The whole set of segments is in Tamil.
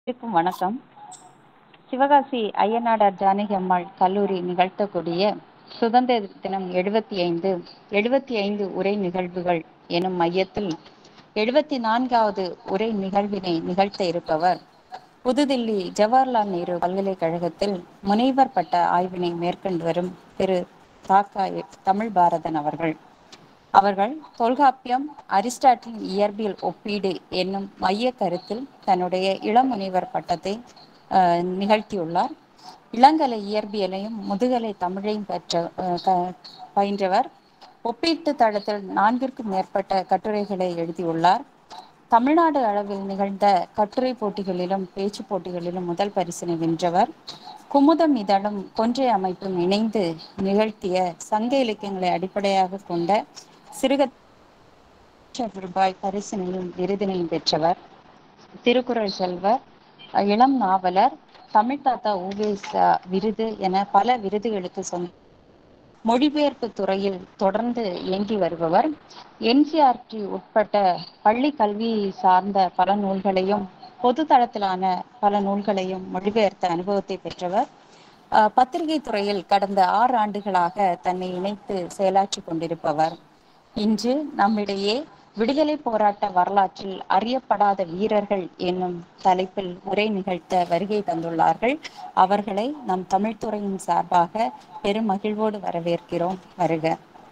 அனைவருக்கும் வணக்கம் சிவகாசி ஐயனாடார் ஜானகி அம்மாள் கல்லூரி நிகழ்த்தக்கூடிய சுதந்திர தினம் எழுபத்தி ஐந்து எழுபத்தி ஐந்து உரை நிகழ்வுகள் எனும் மையத்தில் எழுபத்தி நான்காவது உரை நிகழ்வினை நிகழ்த்த இருப்பவர் புதுதில்லி ஜவஹர்லால் நேரு பல்கலைக்கழகத்தில் முனைவர் பட்ட ஆய்வினை மேற்கொண்டு வரும் திரு தாக்கா தமிழ் பாரதன் அவர்கள் அவர்கள் தொல்காப்பியம் அரிஸ்டாட்டில் இயற்பியல் ஒப்பீடு என்னும் மைய கருத்தில் தன்னுடைய இளமுனைவர் பட்டத்தை அஹ், நிகழ்த்தியுள்ளார் இளங்கலை இயற்பியலையும் முதுகலை தமிழையும் பெற்ற அஹ், க- பயின்றவர் ஒப்பீட்டு தளத்தில் நான்கிற்கும் மேற்பட்ட கட்டுரைகளை எழுதியுள்ளார் தமிழ்நாடு அளவில் நிகழ்ந்த கட்டுரை போட்டிகளிலும் பேச்சு போட்டிகளிலும் முதல் பரிசினை வென்றவர் குமுதம் இதழும் கொன்றை அமைப்பும் இணைந்து நிகழ்த்திய சங்க இலக்கியங்களை அடிப்படையாக கொண்ட சிறுக லட்சம் ரூபாய் பரிசினையும் விருதினையும் பெற்றவர் திருக்குறள் செல்வர் அஹ் இளம் நாவலர் தமிழ் தாத்தா ஊவேசா விருது என பல விருதுகளுக்கு சொந்த மொழிபெயர்ப்பு துறையில் தொடர்ந்து இயங்கி வருபவர் என்சிஆர்டி உட்பட்ட பள்ளி கல்வி சார்ந்த பல நூல்களையும் பொது தளத்திலான பல நூல்களையும் மொழிபெயர்த்த அனுபவத்தை பெற்றவர் அஹ் பத்திரிகை துறையில் கடந்த ஆறு ஆண்டுகளாக தன்னை இணைத்து செயலாற்றிக் கொண்டிருப்பவர் இன்று நம்மிடையே விடுதலை போராட்ட வரலாற்றில் அறியப்படாத வீரர்கள் என்னும் தலைப்பில் உரை நிகழ்த்த வருகை தந்துள்ளார்கள் அவர்களை நம் தமிழ்துறையின் சார்பாக பெரும் மகிழ்வோடு வரவேற்கிறோம் வருக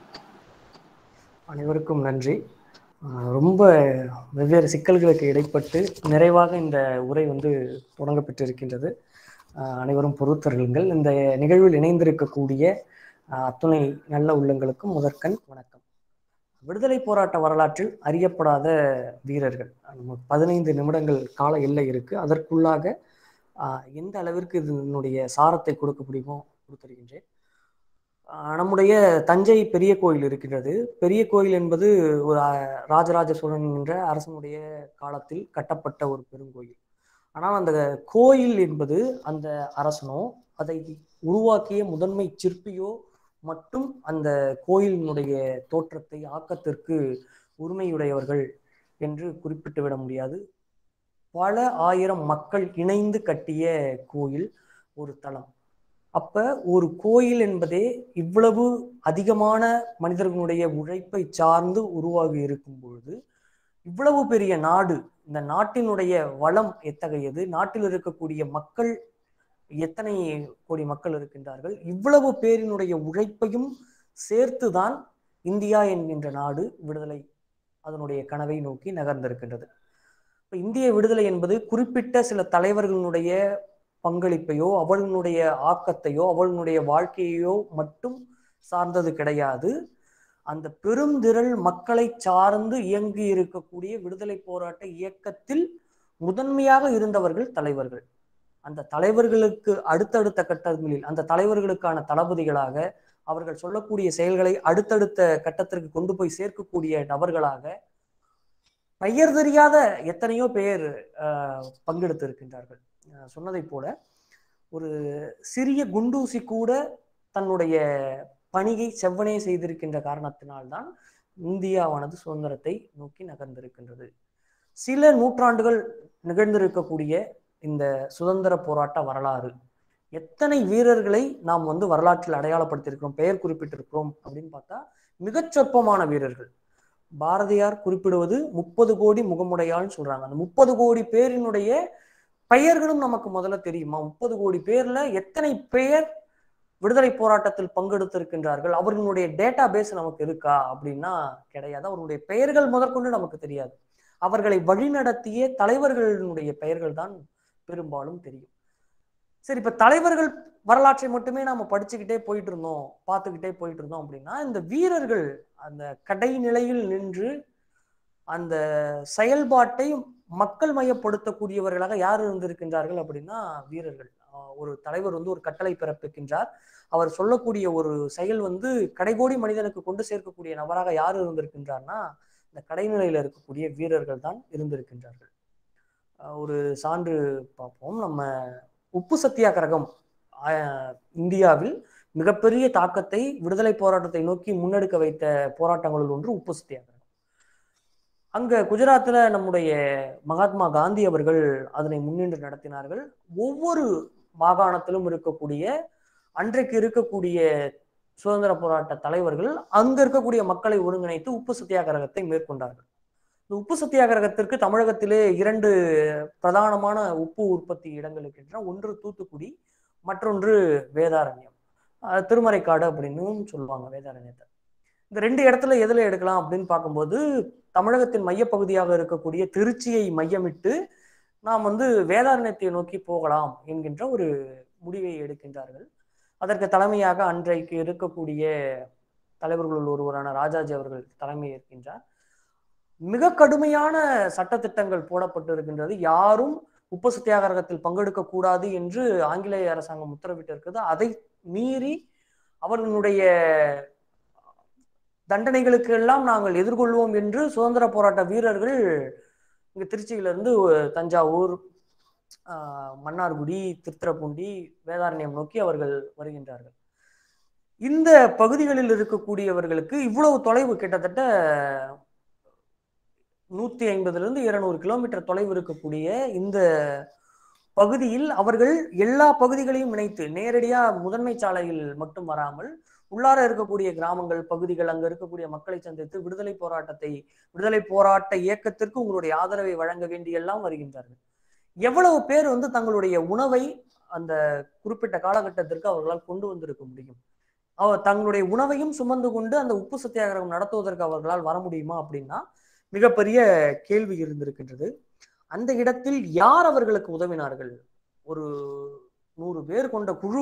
அனைவருக்கும் நன்றி ஆஹ் ரொம்ப வெவ்வேறு சிக்கல்களுக்கு இடைப்பட்டு நிறைவாக இந்த உரை வந்து தொடங்கப்பட்டிருக்கின்றது ஆஹ் அனைவரும் பொறுத்தருளுங்கள் இந்த நிகழ்வில் இணைந்திருக்கக்கூடிய ஆஹ் அத்துணை நல்ல உள்ளங்களுக்கும் முதற்கண் வணக்கம் விடுதலை போராட்ட வரலாற்றில் அறியப்படாத வீரர்கள் நமக்கு பதினைந்து நிமிடங்கள் கால எல்லை இருக்கு அதற்குள்ளாக ஆஹ் எந்த அளவிற்கு இதனுடைய சாரத்தை கொடுக்க முடியுமோ கொடுத்திருக்கின்றேன் ஆஹ் நம்முடைய தஞ்சை பெரிய கோயில் இருக்கின்றது பெரிய கோயில் என்பது ஒரு ஆஹ், ராஜராஜ சோழன் என்ற அரசனுடைய காலத்தில் கட்டப்பட்ட ஒரு பெருங்கோயில் ஆனால் அந்த கோயில் என்பது அந்த அரசனோ அதை உருவாக்கிய முதன்மை சிற்பியோ மட்டும் அந்த கோயிலினுடைய தோற்றத்தை ஆக்கத்திற்கு உரிமையுடையவர்கள் என்று குறிப்பிட்டு விட முடியாது பல ஆயிரம் மக்கள் இணைந்து கட்டிய கோயில் ஒரு தலம் அப்ப ஒரு கோயில் என்பதே இவ்வளவு அதிகமான மனிதர்களுடைய உழைப்பை சார்ந்து உருவாகி இருக்கும் பொழுது இவ்வளவு பெரிய நாடு இந்த நாட்டினுடைய வளம் எத்தகையது நாட்டில் இருக்கக்கூடிய மக்கள் எத்தனை கோடி மக்கள் இருக்கின்றார்கள் இவ்வளவு பேரினுடைய உழைப்பையும் சேர்த்துதான் இந்தியா என்கின்ற நாடு விடுதலை அதனுடைய கனவை நோக்கி நகர்ந்திருக்கின்றது இப்ப இந்திய விடுதலை என்பது குறிப்பிட்ட சில தலைவர்களுடைய பங்களிப்பையோ அவளுடைய ஆக்கத்தையோ அவளுடைய வாழ்க்கையையோ மட்டும் சார்ந்தது கிடையாது அந்த பெருந்திரள் மக்களை சார்ந்து இயங்கி இருக்கக்கூடிய விடுதலை போராட்ட இயக்கத்தில் முதன்மையாக இருந்தவர்கள் தலைவர்கள் அந்த தலைவர்களுக்கு அடுத்தடுத்த கட்டங்களில் அந்த தலைவர்களுக்கான தளபதிகளாக அவர்கள் சொல்லக்கூடிய செயல்களை அடுத்தடுத்த கட்டத்திற்கு கொண்டு போய் சேர்க்கக்கூடிய நபர்களாக பெயர் தெரியாத எத்தனையோ பேர் ஆஹ், பங்கெடுத்து இருக்கின்றார்கள் அஹ் சொன்னதைப் போல ஒரு சிறிய குண்டூசி கூட தன்னுடைய பணியை செவ்வனே செய்திருக்கின்ற காரணத்தினால்தான் இந்தியாவானது சுதந்திரத்தை நோக்கி நகர்ந்திருக்கின்றது சில நூற்றாண்டுகள் நிகழ்ந்திருக்கக்கூடிய இந்த சுதந்திர போராட்ட வரலாறு எத்தனை வீரர்களை நாம் வந்து வரலாற்றில் அடையாளப்படுத்தியிருக்கிறோம் பெயர் குறிப்பிட்டிருக்கிறோம் அப்படின்னு பார்த்தா மிகச் சொற்பமான வீரர்கள் பாரதியார் குறிப்பிடுவது முப்பது கோடி முகமுடையாள்னு சொல்றாங்க அந்த முப்பது கோடி பேரினுடைய பெயர்களும் நமக்கு முதல்ல தெரியுமா முப்பது கோடி பேர்ல எத்தனை பேர் விடுதலை போராட்டத்தில் பங்கெடுத்திருக்கின்றார்கள் அவர்களுடைய டேட்டா பேஸ் நமக்கு இருக்கா அப்படின்னா கிடையாது அவர்களுடைய பெயர்கள் முதற்கொண்டு நமக்கு தெரியாது அவர்களை வழிநடத்திய தலைவர்களுடைய பெயர்கள் தான் பெரும்பாலும் தெரியும் சரி இப்ப தலைவர்கள் வரலாற்றை மட்டுமே நாம படிச்சுக்கிட்டே போயிட்டு இருந்தோம் பார்த்துக்கிட்டே போயிட்டு இருந்தோம் அப்படின்னா இந்த வீரர்கள் அந்த கடைநிலையில் நின்று அந்த செயல்பாட்டை மக்கள் மையப்படுத்தக்கூடியவர்களாக யார் இருந்திருக்கின்றார்கள் அப்படின்னா வீரர்கள் ஆஹ் ஒரு தலைவர் வந்து ஒரு கட்டளை பிறப்பிக்கின்றார் அவர் சொல்லக்கூடிய ஒரு செயல் வந்து கடைகோடி மனிதனுக்கு கொண்டு சேர்க்கக்கூடிய நபராக யார் இருந்திருக்கின்றார்னா இந்த கடைநிலையில இருக்கக்கூடிய வீரர்கள் தான் இருந்திருக்கின்றார்கள் ஆஹ் ஒரு சான்று பார்ப்போம் நம்ம உப்பு சத்தியாகிரகம் ஆஹ் இந்தியாவில் மிகப்பெரிய தாக்கத்தை விடுதலை போராட்டத்தை நோக்கி முன்னெடுக்க வைத்த போராட்டங்களில் ஒன்று உப்பு சத்தியாகிரகம் அங்க குஜராத்தில் நம்முடைய மகாத்மா காந்தி அவர்கள் அதனை முன்னின்று நடத்தினார்கள் ஒவ்வொரு மாகாணத்திலும் இருக்கக்கூடிய அன்றைக்கு இருக்கக்கூடிய சுதந்திர போராட்ட தலைவர்கள் அங்க இருக்கக்கூடிய மக்களை ஒருங்கிணைத்து உப்பு சத்தியாகிரகத்தை மேற்கொண்டார்கள் இந்த உப்பு சத்தியாகிரகத்திற்கு தமிழகத்திலே இரண்டு பிரதானமான உப்பு உற்பத்தி இடங்கள் இருக்கின்றன ஒன்று தூத்துக்குடி மற்றொன்று வேதாரண்யம் அஹ் திருமறைக்காடு அப்படின்னும் சொல்லுவாங்க வேதாரண்யத்தை இந்த ரெண்டு இடத்துல எதுல எடுக்கலாம் அப்படின்னு பார்க்கும்போது தமிழகத்தின் மையப்பகுதியாக இருக்கக்கூடிய திருச்சியை மையமிட்டு நாம் வந்து வேதாரண்யத்தை நோக்கி போகலாம் என்கின்ற ஒரு முடிவை எடுக்கின்றார்கள் அதற்கு தலைமையாக அன்றைக்கு இருக்கக்கூடிய தலைவர்களுள் ஒருவரான ராஜாஜி அவர்கள் தலைமை ஏற்கின்றார் மிக கடுமையான சட்டத்திட்டங்கள் போடப்பட்டு இருக்கின்றது யாரும் உப்பு சத்தியாகிரகத்தில் பங்கெடுக்க கூடாது என்று ஆங்கிலேய அரசாங்கம் உத்தரவிட்டிருக்கிறது அதை மீறி அவர்களுடைய தண்டனைகளுக்கு எல்லாம் நாங்கள் எதிர்கொள்வோம் என்று சுதந்திர போராட்ட வீரர்கள் இங்க திருச்சியிலிருந்து தஞ்சாவூர் ஆஹ் மன்னார்குடி திருத்திரப்பூண்டி வேதாரண்யம் நோக்கி அவர்கள் வருகின்றார்கள் இந்த பகுதிகளில் இருக்கக்கூடியவர்களுக்கு இவ்வளவு தொலைவு கிட்டத்தட்ட நூத்தி ஐம்பதுல இருந்து இருநூறு கிலோமீட்டர் தொலைவு இருக்கக்கூடிய இந்த பகுதியில் அவர்கள் எல்லா பகுதிகளையும் இணைத்து நேரடியா முதன்மை சாலையில் மட்டும் வராமல் உள்ளார இருக்கக்கூடிய கிராமங்கள் பகுதிகள் அங்க இருக்கக்கூடிய மக்களை சந்தித்து விடுதலை போராட்டத்தை விடுதலை போராட்ட இயக்கத்திற்கு உங்களுடைய ஆதரவை வழங்க வேண்டியெல்லாம் வருகின்றார்கள் எவ்வளவு பேர் வந்து தங்களுடைய உணவை அந்த குறிப்பிட்ட காலகட்டத்திற்கு அவர்களால் கொண்டு வந்திருக்க முடியும் அவர் தங்களுடைய உணவையும் சுமந்து கொண்டு அந்த உப்பு சத்தியாகிரகம் நடத்துவதற்கு அவர்களால் வர முடியுமா அப்படின்னா மிகப்பெரிய கேள்வி இருந்திருக்கின்றது அந்த இடத்தில் யார் அவர்களுக்கு உதவினார்கள் ஒரு நூறு பேர் கொண்ட குழு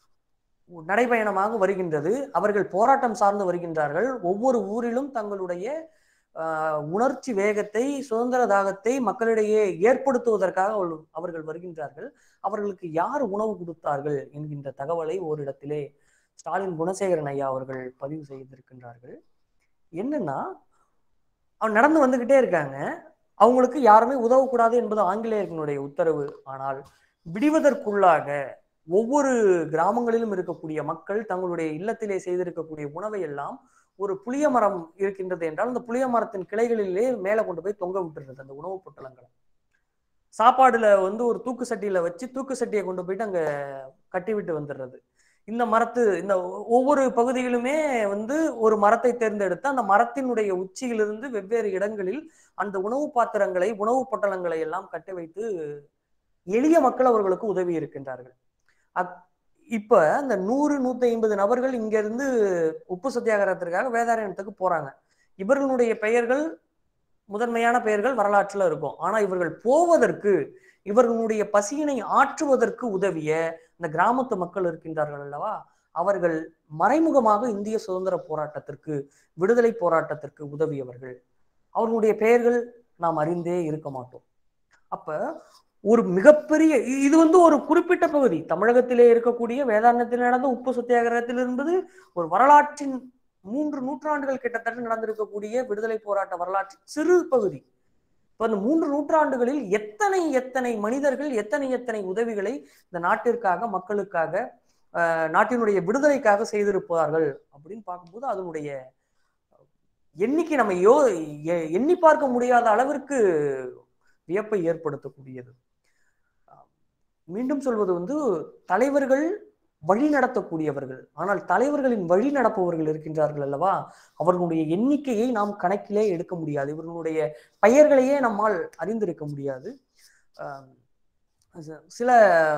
நடைபயணமாக வருகின்றது அவர்கள் போராட்டம் சார்ந்து வருகின்றார்கள் ஒவ்வொரு ஊரிலும் தங்களுடைய ஆஹ், உணர்ச்சி வேகத்தை சுதந்திர தாகத்தை மக்களிடையே ஏற்படுத்துவதற்காக அவர்கள்- அவர்கள் வருகின்றார்கள் அவர்களுக்கு யார் உணவு கொடுத்தார்கள் என்கின்ற தகவலை ஓரிடத்திலே ஸ்டாலின் குணசேகரன் ஐயா அவர்கள் பதிவு செய்திருக்கின்றார்கள் என்னன்னா அவன் நடந்து வந்துகிட்டே இருக்காங்க அவங்களுக்கு யாருமே உதவக்கூடாது என்பது ஆங்கிலேயர்களுடைய உத்தரவு ஆனால் விடிவதற்குள்ளாக ஒவ்வொரு கிராமங்களிலும் இருக்கக்கூடிய மக்கள் தங்களுடைய இல்லத்திலே செய்திருக்கக்கூடிய உணவை எல்லாம் ஒரு புளிய மரம் இருக்கின்றது என்றால் அந்த புளிய மரத்தின் கிளைகளிலே மேலே கொண்டு போய் தொங்க விட்டுறது அந்த உணவுப் பொட்டலங்களை சாப்பாடுல வந்து ஒரு தூக்கு சட்டியில வச்சு தூக்கு சட்டியை கொண்டு போயிட்டு அங்க கட்டி விட்டு வந்துடுறது இந்த மரத்து இந்த ஒ- ஒவ்வொரு பகுதியிலுமே வந்து ஒரு மரத்தை தேர்ந்தெடுத்து அந்த மரத்தினுடைய உச்சியிலிருந்து வெவ்வேறு இடங்களில் அந்த உணவு பாத்திரங்களை உணவு பொட்டலங்களை எல்லாம் கட்டி வைத்து எளிய மக்கள் அவர்களுக்கு உதவி இருக்கின்றார்கள் அப்- இப்ப அந்த நூறு நூத்தி ஐம்பது நபர்கள் இங்க இருந்து உப்பு சத்தியாகிரகத்திற்காக வேதாரண்யத்துக்கு போறாங்க இவர்களுடைய பெயர்கள் முதன்மையான பெயர்கள் வரலாற்றுல இருக்கும் ஆனா இவர்கள் போவதற்கு இவர்களுடைய பசியினை ஆற்றுவதற்கு உதவிய இந்த கிராமத்து மக்கள் இருக்கின்றார்கள் அல்லவா அவர்கள் மறைமுகமாக இந்திய சுதந்திர போராட்டத்திற்கு விடுதலை போராட்டத்திற்கு உதவியவர்கள் அவர்களுடைய பெயர்கள் நாம் அறிந்தே இருக்க மாட்டோம் அப்ப ஒரு மிகப்பெரிய இ- இது வந்து ஒரு குறிப்பிட்ட பகுதி தமிழகத்திலே இருக்கக்கூடிய வேதாந்தத்தில் நடந்த உப்பு சத்தியாகிரகத்தில் என்பது ஒரு வரலாற்றின் மூன்று நூற்றாண்டுகள் கிட்டத்தட்ட நடந்திருக்கக்கூடிய விடுதலை போராட்ட வரலாற்றின் சிறு பகுதி இப்ப அந்த மூன்று நூற்றாண்டுகளில் எத்தனை எத்தனை மனிதர்கள் எத்தனை எத்தனை உதவிகளை இந்த நாட்டிற்காக மக்களுக்காக ஆஹ், நாட்டினுடைய விடுதலைக்காக செய்திருப்பார்கள் அப்படின்னு பார்க்கும்போது அதனுடைய எண்ணிக்கை நம்ம யோ எ- எண்ணி பார்க்க முடியாத அளவிற்கு வியப்பை ஏற்படுத்தக்கூடியது மீண்டும் சொல்வது வந்து தலைவர்கள் வழி நடத்தக்கூடியவர்கள் ஆனால் தலைவர்களின் வழி நடப்பவர்கள் இருக்கின்றார்கள் அல்லவா அவர்களுடைய எண்ணிக்கையை நாம் கணக்கிலே எடுக்க முடியாது இவர்களுடைய பெயர்களையே நம்மால் அறிந்திருக்க முடியாது ஆஹ் ச- சில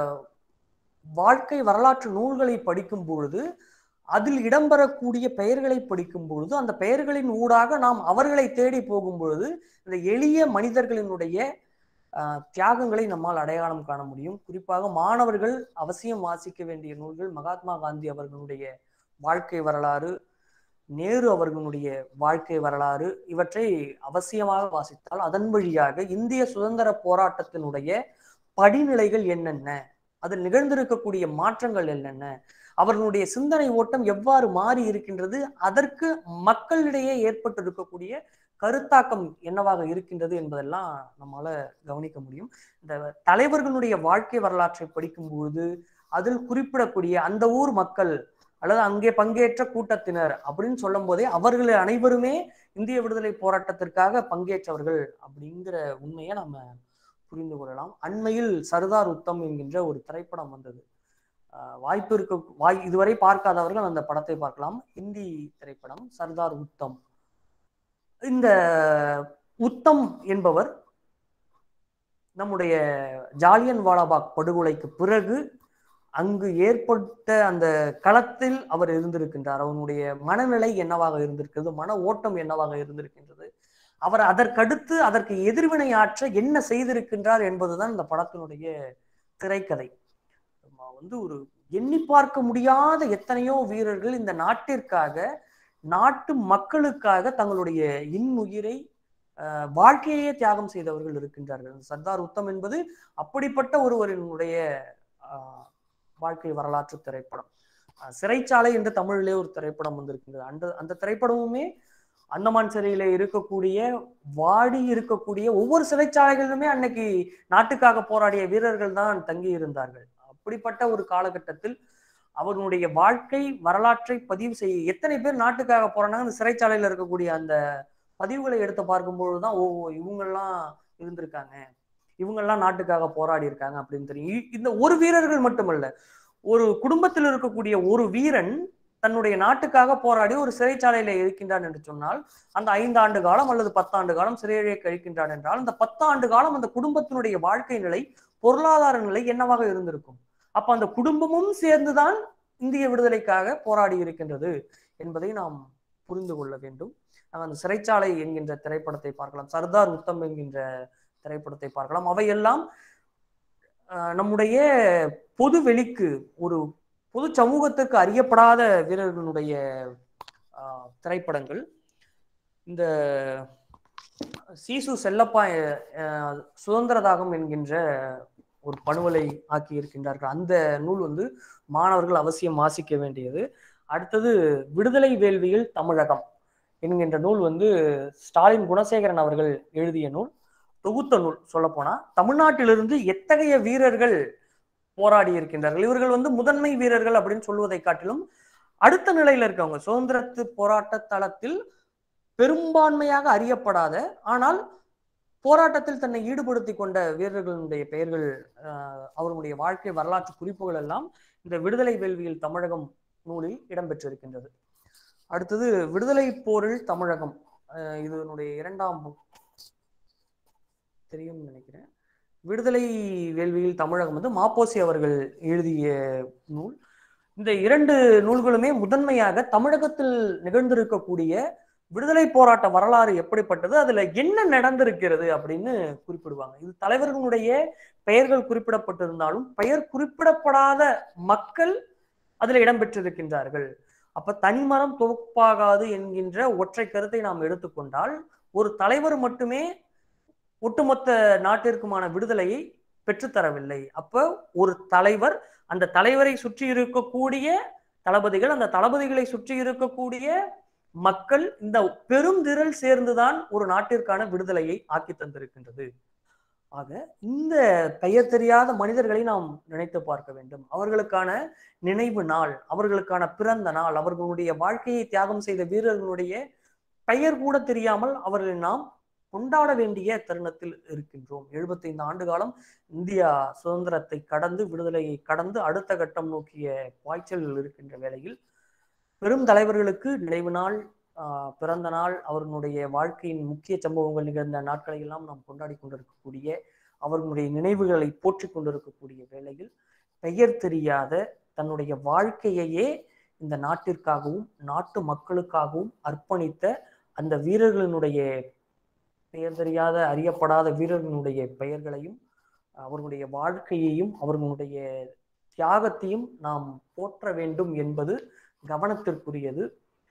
வாழ்க்கை வரலாற்று நூல்களை படிக்கும் பொழுது அதில் இடம்பெறக்கூடிய பெயர்களை படிக்கும் பொழுது அந்த பெயர்களின் ஊடாக நாம் அவர்களை தேடி போகும் பொழுது இந்த எளிய மனிதர்களினுடைய ஆஹ், தியாகங்களை நம்மால் அடையாளம் காண முடியும் குறிப்பாக மாணவர்கள் அவசியம் வாசிக்க வேண்டிய நூல்கள் மகாத்மா காந்தி அவர்களுடைய வாழ்க்கை வரலாறு நேரு அவர்களுடைய வாழ்க்கை வரலாறு இவற்றை அவசியமாக வாசித்தால் அதன் வழியாக இந்திய சுதந்திர போராட்டத்தினுடைய படிநிலைகள் என்னென்ன அதில் நிகழ்ந்திருக்கக்கூடிய மாற்றங்கள் என்னென்ன அவர்களுடைய சிந்தனை ஓட்டம் எவ்வாறு மாறி இருக்கின்றது அதற்கு மக்களிடையே ஏற்பட்டு இருக்கக்கூடிய கருத்தாக்கம் என்னவாக இருக்கின்றது என்பதெல்லாம் நம்மால கவனிக்க முடியும் இந்த தலைவர்களுடைய வாழ்க்கை வரலாற்றை படிக்கும் பொழுது அதில் குறிப்பிடக்கூடிய அந்த ஊர் மக்கள் அல்லது அங்கே பங்கேற்ற கூட்டத்தினர் அப்படின்னு சொல்லும் போதே அவர்கள் அனைவருமே இந்திய விடுதலை போராட்டத்திற்காக பங்கேற்றவர்கள் அப்படிங்கிற உண்மையை நம்ம புரிந்து கொள்ளலாம் அண்மையில் சர்தார் உத்தம் என்கின்ற ஒரு திரைப்படம் வந்தது ஆஹ் வாய்ப்பு இருக்க வாய் இதுவரை பார்க்காதவர்கள் அந்த படத்தை பார்க்கலாம் இந்தி திரைப்படம் சர்தார் உத்தம் இந்த உத்தம் என்பவர் நம்முடைய ஜாலியன் வாலாபாக் படுகொலைக்கு பிறகு அங்கு ஏற்பட்ட அந்த களத்தில் அவர் இருந்திருக்கின்றார் அவனுடைய மனநிலை என்னவாக இருந்திருக்கிறது மன ஓட்டம் என்னவாக இருந்திருக்கின்றது அவர் அதற்கடுத்து அதற்கு எதிர்வினை ஆற்ற என்ன செய்திருக்கின்றார் என்பதுதான் இந்த படத்தினுடைய திரைக்கதை நம்ம வந்து ஒரு எண்ணி பார்க்க முடியாத எத்தனையோ வீரர்கள் இந்த நாட்டிற்காக நாட்டு மக்களுக்காக தங்களுடைய இன்னுயிரை அஹ், வாழ்க்கையே தியாகம் செய்தவர்கள் இருக்கின்றார்கள் சர்தார் உத்தம் என்பது அப்படிப்பட்ட ஒருவரினுடைய ஆஹ், வாழ்க்கை வரலாற்று திரைப்படம் அஹ், சிறைச்சாலை என்று தமிழிலே ஒரு திரைப்படம் வந்திருக்கின்றது அந்த அந்த திரைப்படமுமே அந்தமான் சிறையில இருக்கக்கூடிய வாடி இருக்கக்கூடிய ஒவ்வொரு சிறைச்சாலைகளிலுமே அன்னைக்கு நாட்டுக்காக போராடிய வீரர்கள் தான் தங்கி இருந்தார்கள் அப்படிப்பட்ட ஒரு காலகட்டத்தில் அவர்களுடைய வாழ்க்கை வரலாற்றை பதிவு செய்ய எத்தனை பேர் நாட்டுக்காக போறாங்க அந்த சிறைச்சாலையில இருக்கக்கூடிய அந்த பதிவுகளை எடுத்து பார்க்கும்பொழுது தான் ஓ இவங்கெல்லாம் இருந்திருக்காங்க இவங்கெல்லாம் நாட்டுக்காக போராடி இருக்காங்க அப்படின்னு தெரியும் இ- இந்த ஒரு வீரர்கள் மட்டுமல்ல ஒரு குடும்பத்தில் இருக்கக்கூடிய ஒரு வீரன் தன்னுடைய நாட்டுக்காக போராடி ஒரு சிறைச்சாலையில இருக்கின்றான் என்று சொன்னால் அந்த ஐந்தாண்டு காலம் அல்லது பத்தாண்டு காலம் சிறையிலே கழிக்கின்றான் என்றால் அந்த பத்தாண்டு காலம் அந்த குடும்பத்தினுடைய வாழ்க்கை நிலை பொருளாதார நிலை என்னவாக இருந்திருக்கும் அப்ப அந்த குடும்பமும் சேர்ந்துதான் இந்திய விடுதலைக்காக போராடி இருக்கின்றது என்பதை நாம் புரிந்து கொள்ள வேண்டும் நாம் அந்த சிறைச்சாலை என்கின்ற திரைப்படத்தை பார்க்கலாம் சர்தார் உத்தம் என்கின்ற திரைப்படத்தை பார்க்கலாம் அவையெல்லாம் அஹ், நம்முடைய பொது வெளிக்கு ஒரு பொது சமூகத்துக்கு அறியப்படாத வீரர்களுடைய ஆஹ், திரைப்படங்கள் இந்த சீசு செல்லப்பா அஹ், சுதந்திர தாகம் என்கின்ற ஒரு பணுவலை ஆக்கி இருக்கின்றார்கள் அந்த நூல் வந்து மாணவர்கள் அவசியம் வாசிக்க வேண்டியது அடுத்தது விடுதலை வேள்வியில் தமிழகம் என்கின்ற நூல் வந்து ஸ்டாலின் குணசேகரன் அவர்கள் எழுதிய நூல் தொகுத்த நூல் சொல்லப்போனா தமிழ்நாட்டிலிருந்து எத்தகைய வீரர்கள் போராடி இருக்கின்றார்கள் இவர்கள் வந்து முதன்மை வீரர்கள் அப்படின்னு சொல்வதை காட்டிலும் அடுத்த நிலையில இருக்கவங்க சுதந்திரத்து போராட்ட தளத்தில் பெரும்பான்மையாக அறியப்படாத ஆனால் போராட்டத்தில் தன்னை ஈடுபடுத்தி கொண்ட வீரர்களுடைய பெயர்கள் ஆஹ், அவர்களுடைய வாழ்க்கை வரலாற்று குறிப்புகள் எல்லாம் இந்த விடுதலை வேள்வியில் தமிழகம் நூலில் இடம்பெற்றிருக்கின்றது அடுத்தது விடுதலை போரில் தமிழகம் ஆஹ், இதனுடைய இரண்டாம் book. தெரியும்னு நினைக்கிறேன் விடுதலை வேள்வியில் தமிழகம் வந்து மாப்போசி அவர்கள் எழுதிய நூல் இந்த இரண்டு நூல்களுமே முதன்மையாக தமிழகத்தில் நிகழ்ந்திருக்கக்கூடிய விடுதலை போராட்ட வரலாறு எப்படிப்பட்டது அதுல என்ன நடந்திருக்கிறது அப்படின்னு குறிப்பிடுவாங்க இது தலைவர்களுடைய பெயர்கள் குறிப்பிடப்பட்டிருந்தாலும் பெயர் குறிப்பிடப்படாத மக்கள் அதுல இடம்பெற்றிருக்கின்றார்கள் அப்ப தனிமரம் தொகுப்பாகாது என்கின்ற ஒற்றை கருத்தை நாம் எடுத்துக்கொண்டால் ஒரு தலைவர் மட்டுமே ஒட்டுமொத்த நாட்டிற்குமான விடுதலையை பெற்றுத்தரவில்லை அப்ப ஒரு தலைவர் அந்த தலைவரை சுற்றி இருக்கக்கூடிய தளபதிகள் அந்த தளபதிகளை சுற்றி இருக்கக்கூடிய மக்கள் இந்த பெரும் திரள் சேர்ந்துதான் ஒரு நாட்டிற்கான விடுதலையை ஆக்கி தந்திருக்கின்றது ஆக இந்த பெயர் தெரியாத மனிதர்களை நாம் நினைத்து பார்க்க வேண்டும் அவர்களுக்கான நினைவு நாள் அவர்களுக்கான பிறந்த நாள் அவர்களுடைய வாழ்க்கையை தியாகம் செய்த வீரர்களுடைய பெயர் கூட தெரியாமல் அவர்களை நாம் கொண்டாட வேண்டிய தருணத்தில் இருக்கின்றோம் எழுபத்தைந்து ஆண்டு காலம் இந்தியா சுதந்திரத்தை கடந்து விடுதலையை கடந்து அடுத்த கட்டம் நோக்கிய பாய்ச்சல் இருக்கின்ற வேளையில் பெரும் தலைவர்களுக்கு நினைவு நாள் ஆஹ், பிறந்த நாள் அவர்களுடைய வாழ்க்கையின் முக்கிய சம்பவங்கள் நிகழ்ந்த நாட்களை எல்லாம் நாம் கொண்டாடி கொண்டிருக்கக்கூடிய அவர்களுடைய நினைவுகளை போற்றிக் கொண்டிருக்கக்கூடிய வேளையில் பெயர் தெரியாத தன்னுடைய வாழ்க்கையையே இந்த நாட்டிற்காகவும் நாட்டு மக்களுக்காகவும் அர்ப்பணித்த அந்த வீரர்களினுடைய பெயர் தெரியாத அறியப்படாத வீரர்களுடைய பெயர்களையும் அவர்களுடைய வாழ்க்கையையும் அவர்களுடைய தியாகத்தையும் நாம் போற்ற வேண்டும் என்பது கவனத்திற்குரியது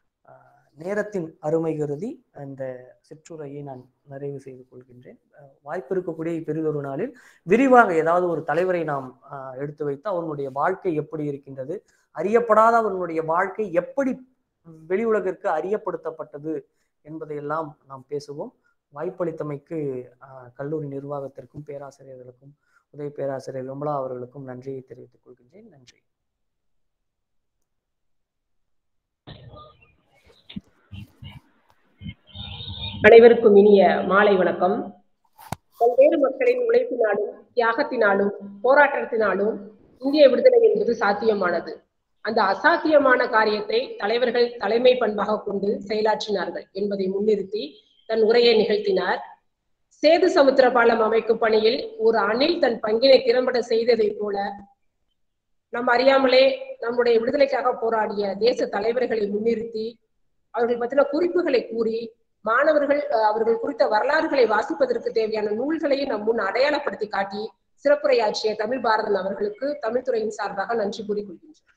ஆஹ் நேரத்தின் அருமை கருதி அந்த சிற்றுரையை நான் நிறைவு செய்து கொள்கின்றேன் ஆஹ் வாய்ப்பு இருக்கக்கூடிய பெரிதொரு நாளில் விரிவாக ஏதாவது ஒரு தலைவரை நாம் ஆஹ் எடுத்து வைத்து அவர்களுடைய வாழ்க்கை எப்படி இருக்கின்றது அறியப்படாத அவர்களுடைய வாழ்க்கை எப்படி வெளி உலகிற்கு அறியப்படுத்தப்பட்டது என்பதையெல்லாம் நாம் பேசுவோம் வாய்ப்பளித்தமைக்கு ஆஹ் கல்லூரி நிர்வாகத்திற்கும் பேராசிரியர்களுக்கும் உதவி பேராசிரியர் விமலா அவர்களுக்கும் நன்றியை தெரிவித்துக் கொள்கின்றேன் நன்றி அனைவருக்கும் இனிய மாலை வணக்கம் பல்வேறு மக்களின் உழைப்பினாலும் தியாகத்தினாலும் போராட்டத்தினாலும் இந்திய விடுதலை என்பது சாத்தியமானது அந்த அசாத்தியமான காரியத்தை தலைவர்கள் தலைமை பண்பாக கொண்டு செயலாற்றினார்கள் என்பதை முன்னிறுத்தி தன் உரையை நிகழ்த்தினார் சேது சமுத்திர பாலம் அமைக்கும் பணியில் ஒரு அணில் தன் பங்கினை திறம்பட செய்ததைப் போல நம் அறியாமலே நம்முடைய விடுதலைக்காக போராடிய தேச தலைவர்களை முன்னிறுத்தி அவர்கள் பற்றின குறிப்புகளை கூறி மாணவர்கள் அஹ், அவர்கள் குறித்த வரலாறுகளை வாசிப்பதற்கு தேவையான நூல்களையும் நம் முன் அடையாளப்படுத்தி காட்டி சிறப்புரையாற்றிய தமிழ் பாரதன் அவர்களுக்கு தமிழ்துறையின் சார்பாக நன்றி கூறிக்கொள்கின்றேன்